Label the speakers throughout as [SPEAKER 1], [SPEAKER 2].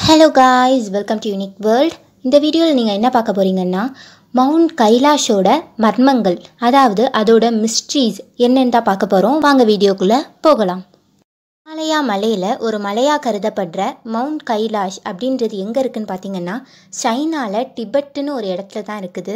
[SPEAKER 1] hello guys welcome to unique world இந்த வீடியோவில் நீங்கள் என்ன பார்க்க போகிறீங்கன்னா மவுண்ட் கைலாஷோட மர்மங்கள் அதாவது அதோட மிஸ்ட்ரீஸ் என்னன்னு தான் பார்க்க போகிறோம் வாங்க வீடியோக்குள்ளே போகலாம் ஹிமாலயா மலையில் ஒரு மலையாக கருதப்படுற மவுண்ட் கைலாஷ் அப்படின்றது எங்கே இருக்குன்னு பார்த்தீங்கன்னா சைனாவில் டிபெட்டுன்னு ஒரு இடத்துல தான் இருக்குது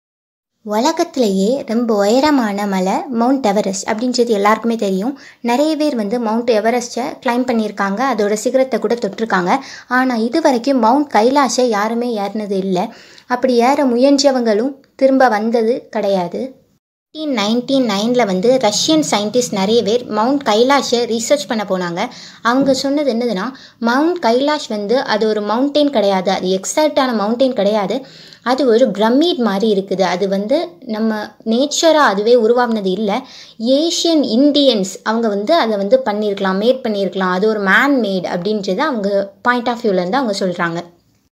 [SPEAKER 1] உலகத்திலேயே ரொம்ப உயரமான மலை மவுண்ட் எவரெஸ்ட் அப்படின்றது எல்லாருக்குமே தெரியும் நிறைய பேர் வந்து மவுண்ட் எவரெஸ்ட்டை கிளைம் பண்ணியிருக்காங்க அதோட சிகரத்தை கூட தொட்டிருக்காங்க ஆனால் இது வரைக்கும் மவுண்ட் கைலாஷை யாருமே ஏறினது இல்லை அப்படி ஏற முயன்றவங்களும் திரும்ப வந்தது கிடையாது நைன்டீன் நைன்டி நைனில் வந்து ரஷ்யன் சயின்டிஸ்ட் நிறைய பேர் மவுண்ட் கைலாஷை ரீசர்ச் பண்ண போனாங்க அவங்க சொன்னது என்னதுன்னா மவுண்ட் கைலாஷ் வந்து அது ஒரு மவுண்டெயின் கிடையாது அது எக்ஸாக்டான மவுண்டெயின் கிடையாது அது ஒரு பிரமிட் மாதிரி இருக்குது அது வந்து நம்ம நேச்சராக அதுவே உருவாகினது இல்லை ஏஷியன் இந்தியன்ஸ் அவங்க வந்து அதை வந்து பண்ணியிருக்கலாம் மேட் பண்ணியிருக்கலாம் அது ஒரு மேன் மேட் அப்படின்றது அவங்க பாயிண்ட் ஆஃப் வியூலேருந்து அவங்க சொல்கிறாங்க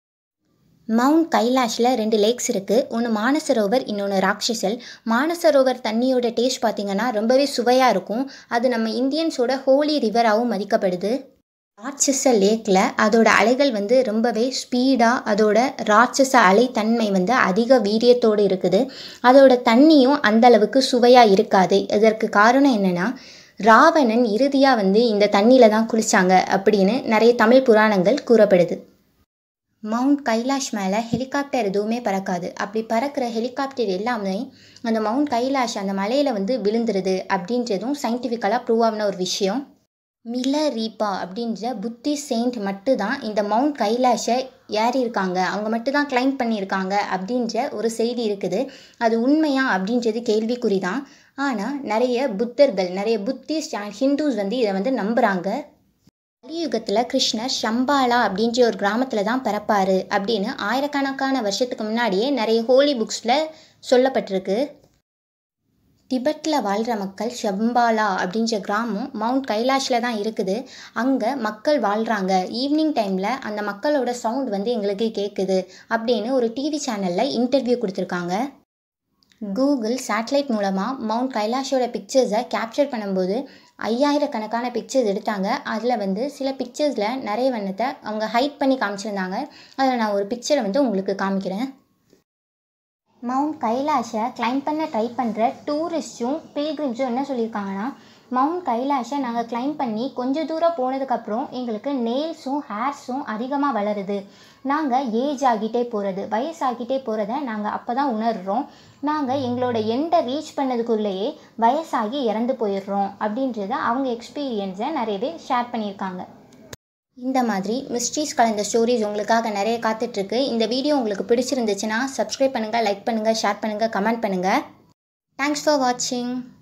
[SPEAKER 1] மவுண்ட் கைலாஷில் ரெண்டு லேக்ஸ் இருக்குது ஒன்று மானசரோவர் இன்னொன்று ராட்சசல் மானசரோவர் தண்ணியோட டேஸ்ட் பார்த்திங்கன்னா ரொம்பவே சுவையாக இருக்கும் அது நம்ம இந்தியன்ஸோட ஹோலி ரிவராகவும் மதிக்கப்படுது ராட்சச லேக்கில் அதோட அலைகள் வந்து ரொம்பவே ஸ்பீடாக அதோட ராட்சச அலைத்தன்மை வந்து அதிக வீரியத்தோடு இருக்குது அதோட தண்ணியும் அந்தளவுக்கு சுவையாக இருக்காது இதற்கு காரணம் என்னென்னா ராவணன் இறுதியாக வந்து இந்த தண்ணியில் தான் குளித்தாங்க அப்படின்னு நிறைய தமிழ் புராணங்கள் கூறப்படுது மவுண்ட் கைலாஷ் மேலே ஹெலிகாப்டர் எதுவுமே பறக்காது அப்படி பறக்கிற ஹெலிகாப்டர் எல்லாமே அந்த மவுண்ட் கைலாஷ் அந்த மலையில் வந்து விழுந்துருது அப்படின்றதும் சயின்டிஃபிக்கலாக ப்ரூவ் ஆன ஒரு விஷயம் மில ரீபா அப்படின்ற புத்தி செயின்ட் மட்டும்தான் இந்த மவுண்ட் கைலாஷை ஏறி இருக்காங்க அவங்க மட்டும்தான் கிளைம் பண்ணியிருக்காங்க அப்படின்ற ஒரு செய்தி இருக்குது அது உண்மையா அப்படின்றது கேள்விக்குறி தான் ஆனால் நிறைய புத்தர்கள் நிறைய புத்திஸ்ட் அண்ட் ஹிந்துஸ் வந்து இதை வந்து நம்புகிறாங்க கலியுகத்தில் கிருஷ்ணர் ஷம்பாலா அப்படின்ற ஒரு கிராமத்தில் தான் பிறப்பார் அப்படின்னு ஆயிரக்கணக்கான வருஷத்துக்கு முன்னாடியே நிறைய ஹோலி புக்ஸில் சொல்லப்பட்டிருக்கு திபெட்டில் வாழ்கிற மக்கள் ஷம்பாலா அப்படின்ற கிராமம் மவுண்ட் கைலாஷில் தான் இருக்குது அங்கே மக்கள் வாழ்கிறாங்க ஈவினிங் டைமில் அந்த மக்களோட சவுண்ட் வந்து எங்களுக்கு கேட்குது அப்படின்னு ஒரு டிவி சேனலில் இன்டர்வியூ கொடுத்துருக்காங்க கூகுள் சேட்டலைட் மூலமாக மவுண்ட் கைலாஷோட பிக்சர்ஸை கேப்சர் பண்ணும்போது ஐயாயிரக்கணக்கான பிக்சர்ஸ் எடுத்தாங்க அதில் வந்து சில பிக்சர்ஸில் நிறைய வண்ணத்தை அவங்க ஹைட் பண்ணி காமிச்சிருந்தாங்க அதில் நான் ஒரு பிக்சரை வந்து உங்களுக்கு காமிக்கிறேன் மவுண்ட் கைலாஷை கிளைம் பண்ண ட்ரை பண்ணுற டூரிஸ்ட்டும் பில்கிரிம்ஸும் என்ன சொல்லியிருக்காங்கன்னா மவுண்ட் கைலாஷை நாங்கள் கிளைம் பண்ணி கொஞ்சம் தூரம் போனதுக்கப்புறம் எங்களுக்கு நெயில்ஸும் ஹேர்ஸும் அதிகமாக வளருது நாங்கள் ஏஜ் ஆகிட்டே போகிறது வயசாகிட்டே போகிறத நாங்கள் அப்போ தான் உணர்கிறோம் நாங்கள் எங்களோட எண்டை ரீச் பண்ணதுக்குள்ளேயே வயசாகி இறந்து போயிடுறோம் அப்படின்றத அவங்க எக்ஸ்பீரியன்ஸை நிறைய பேர் ஷேர் பண்ணியிருக்காங்க இந்த மாதிரி மிஸ்ட்ரீஸ் கலந்த ஸ்டோரிஸ் உங்களுக்காக நிறைய காத்துட்ருக்கு இந்த வீடியோ உங்களுக்கு பிடிச்சிருந்துச்சுன்னா சப்ஸ்கிரைப் பண்ணுங்கள் லைக் பண்ணுங்கள் ஷேர் பண்ணுங்கள் கமெண்ட் பண்ணுங்கள் தேங்க்ஸ் ஃபார் வாட்சிங்